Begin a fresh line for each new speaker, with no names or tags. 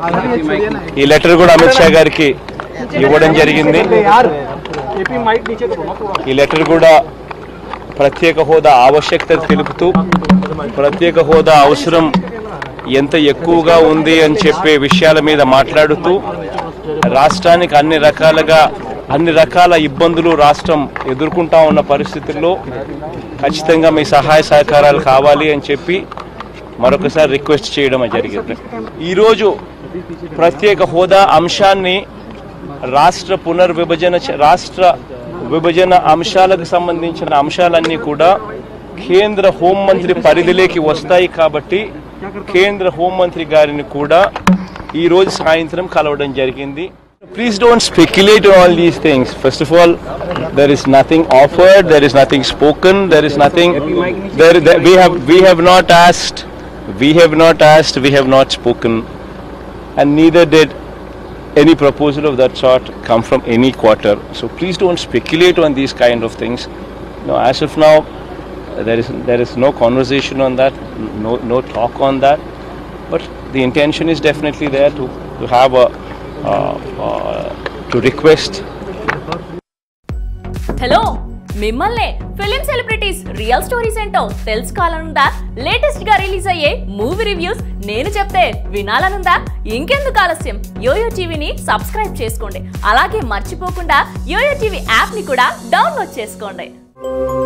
ఈ లెటర్ కూడా అమిత్ షా గారికి ఇవ్వడం జరిగింది ఈ లెటర్ కూడా ప్రత్యేక హోదా ఆవశ్యకత తెలుపుతూ ప్రత్యేక హోదా అవసరం ఎంత ఎక్కువగా ఉంది అని చెప్పే విషయాల మీద మాట్లాడుతూ రాష్ట్రానికి అన్ని రకాలుగా అన్ని రకాల ఇబ్బందులు రాష్ట్రం ఎదుర్కొంటా ఉన్న పరిస్థితుల్లో ఖచ్చితంగా మీ సహాయ సహకారాలు కావాలి అని చెప్పి మరొకసారి రిక్వెస్ట్ చేయడం జరిగింది ఈరోజు ప్రత్యేక హోదా అంశాన్ని రాష్ట్ర పునర్విభజన చ- రాష్ట్ర విభజన అంశాలకు సంబంధించిన అంశాలన్నీ కూడా కేంద్ర హోంమంత్రి పరిధిలోకి వస్తాయి కాబట్టి కేంద్ర హోంమంత్రి గారిని కూడా ఈ రోజు సాయంత్రం కలవడం జరిగింది please don't speculate all these things first of all there is nothing offered there is nothing spoken there is nothing there we have we have not asked we have not asked we have not spoken and neither did any proposal of that sort come from any quarter. So please don't speculate on these kind of things. No, as of now, there is there is no conversation on that, no no talk on that. But the intention is definitely there to to have a uh, uh, to request
hello మిమ్మల్నే film celebrities real stories ఏంటో తెలుసుకోవాలనుందా latest గా release అయ్యే movie reviews నేను చెప్తే వినాలనుందా ఇంకెందుకు ఆలస్యం yo-yo టీవీని సబ్స్క్రైబ్ చేసుకోండి అలాగే మర్చిపోకుండా యోయో టీవీ యాప్ ని కూడా డౌన్లోడ్ చేసుకోండి